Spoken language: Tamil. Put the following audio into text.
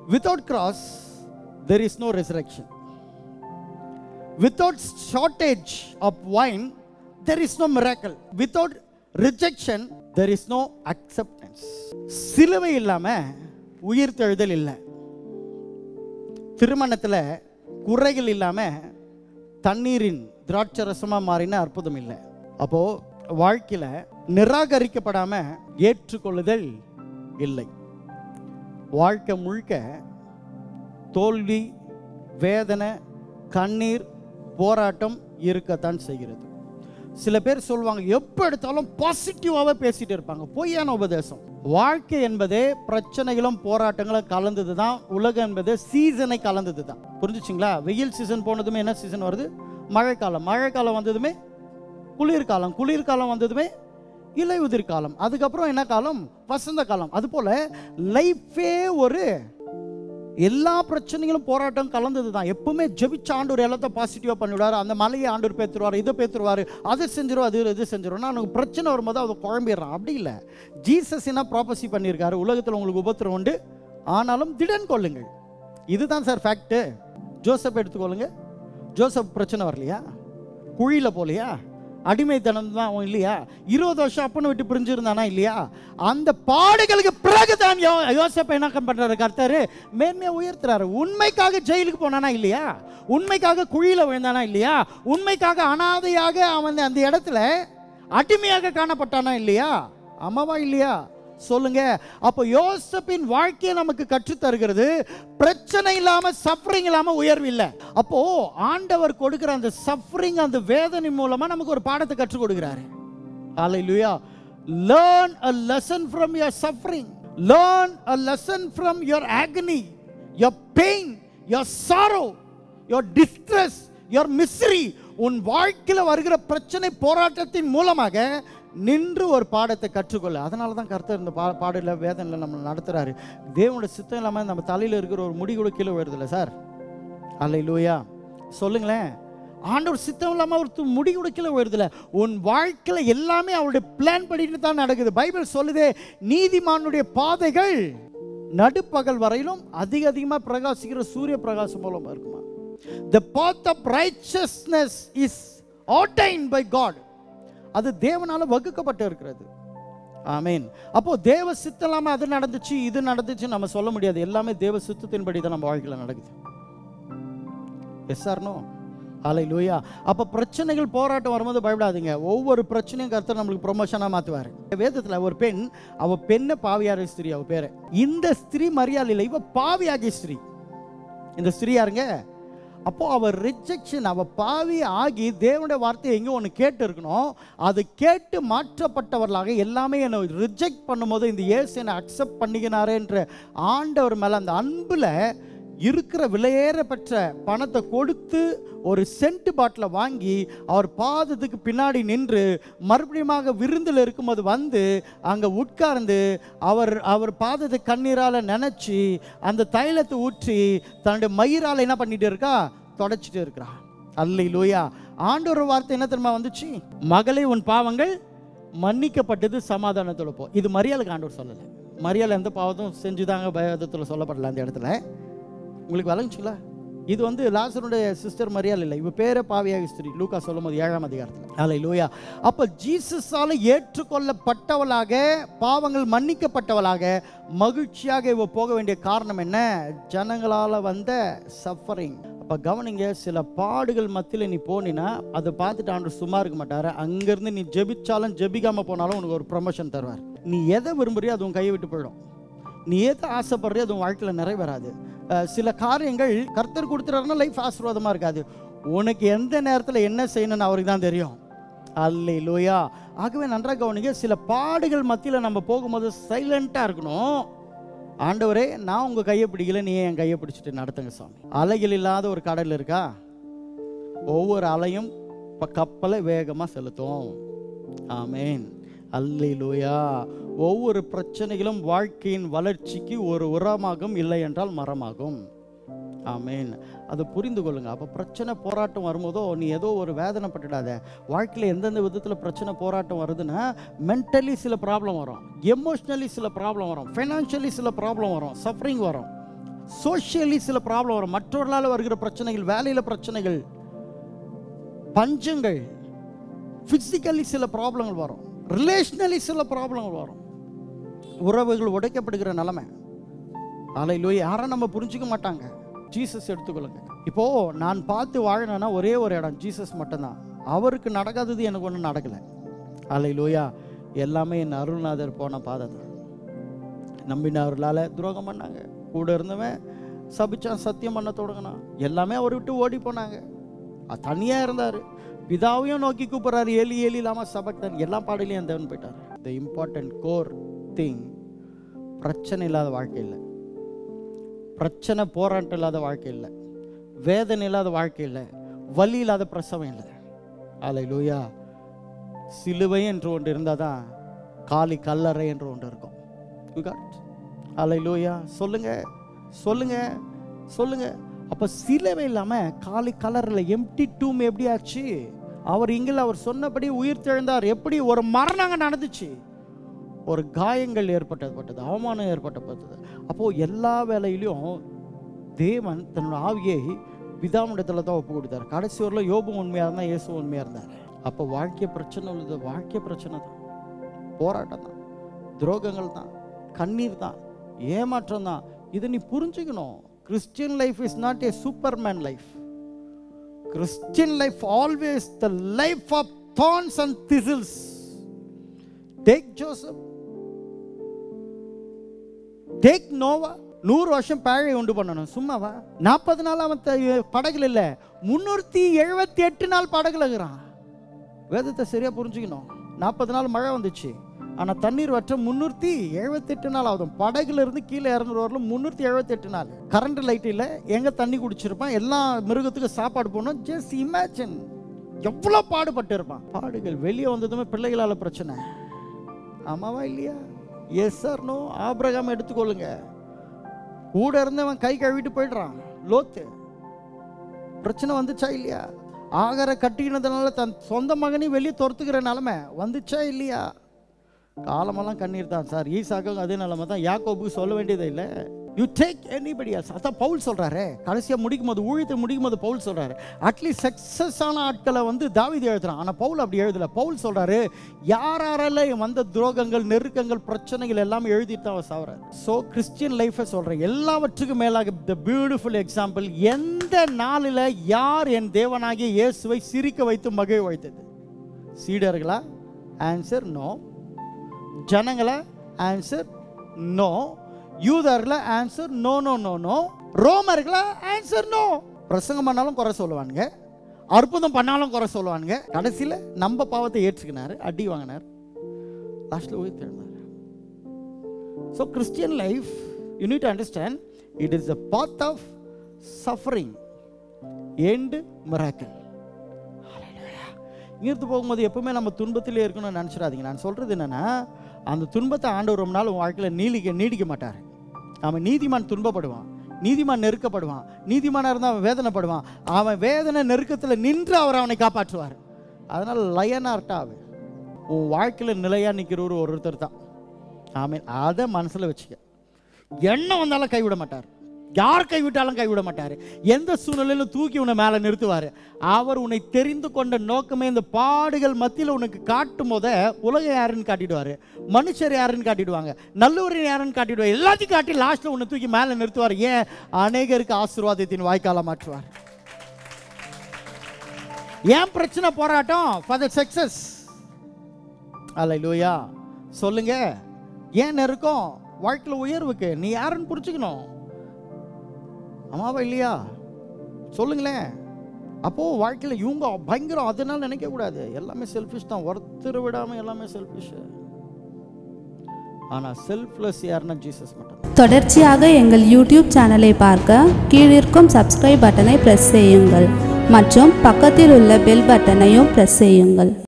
without cross there is no resurrection without shortage of wine there is no miracle without rejection there is no acceptance சிலுவை இல்லாமல் உயிர் தெழுதல் இல்லை திருமணத்தில் குறைகள் இல்லாமல் தண்ணீரின் திராட்சை ரசமாக மாறின அற்புதம் இல்லை அப்போது வாழ்க்கையில் நிராகரிக்கப்படாமல் ஏற்றுக்கொள்ளுதல் இல்லை வாழ்க்கை முழுக்க தோல்வி வேதனை கண்ணீர் போராட்டம் இருக்கத்தான் செய்கிறது சில பேர் சொல்லுவாங்க எப்போ எடுத்தாலும் பாசிட்டிவாகவே பேசிட்டு இருப்பாங்க பொய்யான உபதேசம் வாழ்க்கை என்பதே பிரச்சனைகளும் போராட்டங்களும் கலந்தது தான் உலகம் என்பது சீசனை கலந்தது தான் புரிஞ்சுச்சிங்களா வெயில் சீசன் போனதுமே என்ன சீசன் வருது மழைக்காலம் மழைக்காலம் வந்ததுமே குளிர்காலம் குளிர்காலம் வந்ததுமே இலையுதிர் காலம் அதுக்கப்புறம் என்ன காலம் வசந்த காலம் அதுபோல் லைஃபே ஒரு எல்லா பிரச்சனைகளும் போராட்டம் கலந்தது தான் எப்பவுமே ஜெபிச்ச ஆண்டவர் எல்லாத்தையும் பாசிட்டிவாக பண்ணிவிடுவார் அந்த மலையை ஆண்டவர் பேத்துருவார் இதை பேத்துருவார் அதை செஞ்சிருவார் அது இது செஞ்சிருவோம் எனக்கு பிரச்சனை வரும்போது அதை குழம்பிடுறான் அப்படி இல்லை ஜீசஸ் என்ன ப்ராப்பசி பண்ணியிருக்காரு உலகத்தில் உங்களுக்கு உபத்திரம் உண்டு ஆனாலும் திடன் கொள்ளுங்கள் இதுதான் சார் ஃபேக்ட்டு ஜோசப் எடுத்துக்கொள்ளுங்க ஜோசப் பிரச்சனை வரலையா குழியில் போலையா அடிமைத்தனம் தான் அவன் இல்லையா இருபது வருஷம் அப்பனை விட்டு பிரிஞ்சிருந்தானா இல்லையா அந்த பாடுகளுக்கு பிறகுதான் யோ யோசப்ப என்ன பண்றாரு கர்த்தர் மேன்மையை உயர்த்துறாரு உண்மைக்காக ஜெயிலுக்கு போனானா இல்லையா உண்மைக்காக குழியில விழுந்தானா இல்லையா உண்மைக்காக அனாதையாக அவன் அந்த இடத்துல அடிமையாக காணப்பட்டானா இல்லையா ஆமாவா இல்லையா சொல்லுங்க அப்போ யோசப்பின் வாழ்க்கையை நமக்கு கற்றுத் தருகிறது பிரச்சனை இல்லாம சஃபரிங் இல்லாம உயர்வு இல்லை அப்போ ஆண்டவர் கொடுக்கிற அந்த சஃபரிங் அந்த வேதனை மூலமா நமக்கு ஒரு பாடத்தை கற்றுக் கொடுக்கிறாரு ஹalleluya learn a lesson from your suffering learn a lesson from your agony your pain your sorrow your distress your misery உன் வாழ்க்கையில் வருகிற பிரச்சனை போராட்டத்தின் மூலமாக நின்று ஒரு பாடத்தை கற்றுக்கொள்ள அதனால தான் கர்த்தர் இந்த பா பாடல வேதனையில் நம்ம நடத்துகிறாரு தேவனோட சித்தம் இல்லாமல் நம்ம தலையில் இருக்கிற ஒரு முடி கூட கீழே வருதில்ல சார் அல்ல லூயா சொல்லுங்களேன் ஆண்டவர் சித்தம் இல்லாமல் ஒரு து- முடி கூட கீழே வருதில்ல உன் வாழ்க்கையில் எல்லாமே அவருடைய பிளான் பண்ணிட்டு தான் நடக்குது பைபிள் சொல்லுதே நீதிமானுடைய பாதைகள் நடுப்பகல் வரையிலும் அதிக அதிகமாக பிரகாசிக்கிற சூரிய பிரகாசம் மூலமாக இருக்குமா the path of righteousness is ordained by god அது தேவனால வகுக்கப்பட்டு இருக்கிறது ஆமீன் அப்போ தேவ சித்தம் இல்லாம அது நடந்துச்சு இது நடந்துச்சு நம்ம சொல்ல முடியாது எல்லாமே தேவ சித்தத்தின்படி தான் நம்ம வாழ்க்கையில் நடக்குது எஸ் ஆர்னோ அலை லூயா அப்போ பிரச்சனைகள் போராட்டம் வரும்போது பயப்படாதீங்க ஒவ்வொரு பிரச்சனையும் கர்த்தர் நம்மளுக்கு ப்ரொமோஷனாக மாற்றுவார் வேதத்தில் ஒரு பெண் அவ பெண்ணை பாவியார ஸ்திரீ அவ பேரு இந்த ஸ்திரீ மரியாதை இல்லை இவ பாவியாகிய ஸ்திரீ இந்த ஸ்திரீ யாருங்க அப்போ அவ ரிஜெக்ஷன் அவ பாவி ஆகி தேவனுடைய வார்த்தையை எங்கேயோ ஒன்று கேட்டு இருக்கணும் அது கேட்டு மாற்றப்பட்டவர்களாக எல்லாமே என்னை ரிஜெக்ட் பண்ணும்போது இந்த இயேசு என்னை அக்செப்ட் பண்ணிக்கினாரேன்ற ஆண்டவர் மேலே அந்த அன்பில் இருக்கிற விலையேற பெற்ற பணத்தை கொடுத்து ஒரு சென்ட் பாட்டிலை வாங்கி அவர் பாதத்துக்கு பின்னாடி நின்று மறுபடியுமாக விருந்தில் இருக்கும்போது வந்து அங்கே உட்கார்ந்து அவர் அவர் பாதத்தை கண்ணீரால் நினச்சி அந்த தைலத்தை ஊற்றி தன்னுடைய மயிரால் என்ன பண்ணிட்டு இருக்கா தொடச்சிட்டு இருக்கிறா அல்லை லூயா ஆண்டவர் வார்த்தை என்ன தெரியுமா வந்துச்சு மகளே உன் பாவங்கள் மன்னிக்கப்பட்டது சமாதானத்தோட போ இது மரியாளுக்கு ஆண்டவர் சொல்லலை மரியாதை எந்த பாவத்தும் செஞ்சுதாங்க பயத்தில் சொல்லப்படல அந்த இடத்துல உங்களுக்கு விளங்குச்சுங்களா இது வந்து லாசருடைய சிஸ்டர் மரியாதை இல்லை இவ பேரே பாவியாக ஸ்திரீ லூக்கா சொல்லும் போது ஏழாம் அதிகாரத்தில் அலை லூயா அப்போ ஜீசஸால் ஏற்றுக்கொள்ளப்பட்டவளாக பாவங்கள் மன்னிக்கப்பட்டவளாக மகிழ்ச்சியாக இவ போக வேண்டிய காரணம் என்ன ஜனங்களால் வந்த சஃபரிங் அப்போ கவனிங்க சில பாடுகள் மத்தியில் நீ போனினா அதை பார்த்துட்டு ஆண்டு சும்மா இருக்க மாட்டார் அங்கேருந்து நீ ஜெபிச்சாலும் ஜெபிக்காமல் போனாலும் உனக்கு ஒரு ப்ரமோஷன் தருவார் நீ எதை விரும்புறியோ அது உன் கையை விட்டு போயிடும் நீ எதை ஆசைப்படுறியோ அது உன் வாழ்க்கையில் நிறைவேறாது அஹ் சில காரியங்கள் கர்த்தர் கொடுத்துறாருன்னா லைஃப் ஆசீர்வாதமாக இருக்காது உனக்கு எந்த நேரத்தில் என்ன செய்யணும்னு அவருக்கு தான் தெரியும் அல்லே லோயா ஆகவே நன்றாக கவனிங்க சில பாடுகள் மத்தியில் நம்ம போகும்போது சைலண்ட்டாக இருக்கணும் ஆண்டவரே நான் உங்கள் கையை பிடிக்கல நீ என் கையை பிடிச்சிட்டு நடத்துங்க சாமி அலைகள் இல்லாத ஒரு கடல் இருக்கா ஒவ்வொரு அலையும் இப்போ கப்பலை வேகமாக செலுத்தும் ஆமேன் அல்லேலூயா ஒவ்வொரு பிரச்சனைகளும் வாழ்க்கையின் வளர்ச்சிக்கு ஒரு உரமாகும் இல்லை என்றால் மரமாகும் ஆமேன் அதை புரிந்து கொள்ளுங்க அப்போ பிரச்சனை போராட்டம் வரும்போதோ நீ ஏதோ ஒரு வேதனைப்பட்டுடாத வாழ்க்கையில் எந்தெந்த விதத்தில் பிரச்சனை போராட்டம் வருதுன்னா மென்டலி சில ப்ராப்ளம் வரும் எமோஷ்னலி சில ப்ராப்ளம் வரும் ஃபைனான்ஷியலி சில ப்ராப்ளம் வரும் சஃபரிங் வரும் சோஷியலி சில ப்ராப்ளம் வரும் மற்றவர்களால் வருகிற பிரச்சனைகள் வேலையில் பிரச்சனைகள் பஞ்சங்கள் ஃபிசிக்கலி சில ப்ராப்ளங்கள் வரும் ரிலேஷனலி சில ப்ராப்ளங்கள் வரும் உறவுகள் உடைக்கப்படுகிற நிலைமை அலையிலோய் யாரும் நம்ம புரிஞ்சுக்க மாட்டாங்க ஜீசஸ் எடுத்துக்கொள்ளுங்க இப்போ நான் பார்த்து வாழணும்னா ஒரே ஒரு இடம் ஜீசஸ் மட்டும்தான் அவருக்கு நடக்காதது எனக்கு ஒன்றும் நடக்கலை அலையிலோயா எல்லாமே என் அருள்நாதர் போன பாதை தான் நம்பினார்களால் துரோகம் பண்ணாங்க கூட இருந்தவன் சபிச்சான் சத்தியம் பண்ண தொடங்கினான் எல்லாமே அவரை விட்டு ஓடி போனாங்க அது தனியாக இருந்தார் பிதாவையும் நோக்கி கூப்பிட்றாரு ஏலி ஏலி இல்லாமல் சபக்தன் எல்லா பாடலையும் அந்த தேவன் போயிட்டார் த இம்பார்ட்டன்ட் கோர் திங் பிரச்சனை இல்லாத வாழ்க்கை இல்லை பிரச்சனை போராட்டம் இல்லாத வாழ்க்கை இல்லை வேதனை இல்லாத வாழ்க்கை இல்லை வலி இல்லாத பிரசவம் இல்லை அலை லூயா சிலுவை என்று ஒன்று இருந்தால் தான் காலி கல்லறை என்று ஒன்று இருக்கும் யூ காட் அலை லூயா சொல்லுங்க சொல்லுங்க சொல்லுங்க அப்போ சிலுவை இல்லாமல் காலி கலரில் எம்டி டூம் எப்படி ஆச்சு அவர் இங்கில் அவர் சொன்னபடி உயிர் தெழுந்தார் எப்படி ஒரு மரணங்க நடந்துச்சு ஒரு காயங்கள் ஏற்பட்டப்பட்டது அவமானம் ஏற்பட்டப்பட்டது அப்போது எல்லா வேலையிலையும் தேவன் தன்னோட ஆவியை பிதாமிடத்தில் தான் ஒப்பு கொடுத்தார் கடைசி வரல யோபும் உண்மையாக இருந்தால் இயேசு உண்மையாக இருந்தார் அப்போ வாழ்க்கை பிரச்சனை உள்ளது வாழ்க்கை பிரச்சனை தான் போராட்டம் தான் துரோகங்கள் தான் கண்ணீர் தான் ஏமாற்றம் தான் இதை நீ புரிஞ்சுக்கணும் Christian life is not a superman life Christian life always the life of thorns and thistles take Joseph take Noah நூறு வருஷம் பேழை உண்டு பண்ணணும் சும்மாவா நாற்பது நாள் அவன் த- படகுல இல்லை முன்னூற்றி எழுபத்தி எட்டு நாள் படகுல இருக்கிறான் வேதத்தை சரியா புரிஞ்சுக்கணும் நாற்பது நாள் மழை வந்துச்சு ஆனால் தண்ணீர் வற்ற முந்நூற்றி எழுபத்தெட்டு நாள் ஆகுது படகுல இருந்து கீழே இறங்குற வரலும் முந்நூற்றி எழுபத்தெட்டு நாள் கரண்ட் லைட் இல்லை எங்கே தண்ணி குடிச்சிருப்பான் எல்லா மிருகத்துக்கும் சாப்பாடு போடணும் ஜஸ்ட் இமேஜின் எவ்வளோ பாடுபட்டு இருப்பான் பாடுகள் வெளியே வந்ததுமே பிள்ளைகளால் பிரச்சனை ஆமாவா இல்லையா எஸ் சார் நோ ஆபிரகாம் எடுத்துக்கொள்ளுங்க கூட இருந்தவன் கை கழுவிட்டு போயிடுறான் லோத்து பிரச்சனை வந்துச்சா இல்லையா ஆகார கட்டினதுனால தன் சொந்த மகனையும் வெளியே துரத்துக்கிற நிலமை வந்துச்சா இல்லையா காலமெல்லாம் கண்ணீர் தான் சார் ஈசாக்கும் அதே நிலமை தான் யாக்கோபுக்கு சொல்ல வேண்டியதே இல்லை யூ டேக் எனிபடி அதான் பவுல் சொல்றாரு கடைசியாக முடிக்கும் போது ஊழியத்தை முடிக்கும் போது பவுல் சொல்றாரு அட்லீஸ்ட் சக்ஸஸ் ஆன ஆட்களை வந்து தாவீது எழுதுறான் ஆனால் பவுல் அப்படி எழுதல பவுல் சொல்றாரு யார் யாரெல்லாம் வந்த துரோகங்கள் நெருக்கங்கள் பிரச்சனைகள் எல்லாம் எழுதிட்டு தான் அவர் சாவறாரு ஸோ கிறிஸ்டியன் லைஃபை சொல்கிறேன் எல்லாவற்றுக்கும் மேலாக த பியூட்டிஃபுல் எக்ஸாம்பிள் எந்த நாளில் யார் என் தேவனாகிய இயேசுவை சிரிக்க வைத்து மகிழ வைத்தது சீடர்களா ஆன்சர் நோ ஜனங்களா ஆன்சர் நோ யூதர்களா answer no no no no ரோமர்களா ஆன்சர் நோ பிரசங்கம் பண்ணாலும் குறை சொல்லுவானுங்க அற்புதம் பண்ணாலும் குறை சொல்லுவானுங்க கடைசியில் நம்ம பாவத்தை ஏற்றுக்கினாரு அடி வாங்கினார் லாஸ்ட்டில் உயிர் தெரிந்தார் so Christian life you need understand it is a path of suffering and miracle இங்கிருந்து போகும்போது எப்பவுமே நம்ம துன்பத்திலே இருக்கணும்னு நினச்சிடாதீங்க நான் சொல்கிறது என்னென்னா அந்த துன்பத்தை ஆண்டவர் ரொம்ப நாள் உன் வாழ்க்கையில் நீடிக்க நீடிக்க மாட்டார் அவன் நீதிமான் துன்பப்படுவான் நீதிமான் நெருக்கப்படுவான் நீதிமானாக இருந்தால் அவன் வேதனைப்படுவான் அவன் வேதனை நெருக்கத்தில் நின்று அவர் அவனை காப்பாற்றுவார் அதனால் லயனார்ட்டா அவன் உன் வாழ்க்கையில் நிலையாக நிற்கிறவர் ஒருத்தர் தான் ஆமீன் அதை மனசில் வச்சுக்க என்ன வந்தாலும் கைவிட மாட்டார் யார் கைவிட்டாலும் கைவிட மாட்டார் எந்த சூழ்நிலையிலும் தூக்கி உன்னை மேலே நிறுத்துவார் அவர் உன்னை தெரிந்து கொண்ட நோக்கமே இந்த பாடுகள் மத்தியில் உனக்கு காட்டும் போத உலகம் யாருன்னு காட்டிடுவார் மனுஷர் யாருன்னு காட்டிடுவாங்க நல்லூர் யாருன்னு காட்டிடுவார் எல்லாத்தையும் காட்டி லாஸ்ட்டில் உன்னை தூக்கி மேலே நிறுத்துவார் ஏன் அநேகருக்கு ஆசீர்வாதத்தின் வாய்க்கால மாற்றுவார் ஏன் பிரச்சனை போராட்டம் ஃபார் த சக்சஸ் அல்ல லூயா சொல்லுங்க ஏன் நெருக்கம் வாழ்க்கையில் உயர்வுக்கு நீ யாருன்னு புரிஞ்சுக்கணும் ஆமாவா இல்லையா சொல்லுங்களேன் அப்போ வாழ்க்கையில் இவங்க பயங்கரம் அதனால நினைக்க கூடாது எல்லாமே செல்ஃபிஷ் தான் ஒருத்தர் விடாம எல்லாமே செல்ஃபிஷ் ஆனா செல்ஃப்லெஸ் யாருன்னா ஜீசஸ் மட்டும் தொடர்ச்சியாக எங்கள் யூடியூப் சேனலை பார்க்க கீழிருக்கும் சப்ஸ்கிரைப் பட்டனை பிரஸ் செய்யுங்கள் மற்றும் பக்கத்தில் உள்ள பெல் பட்டனையும் பிரஸ் செய்யுங்கள்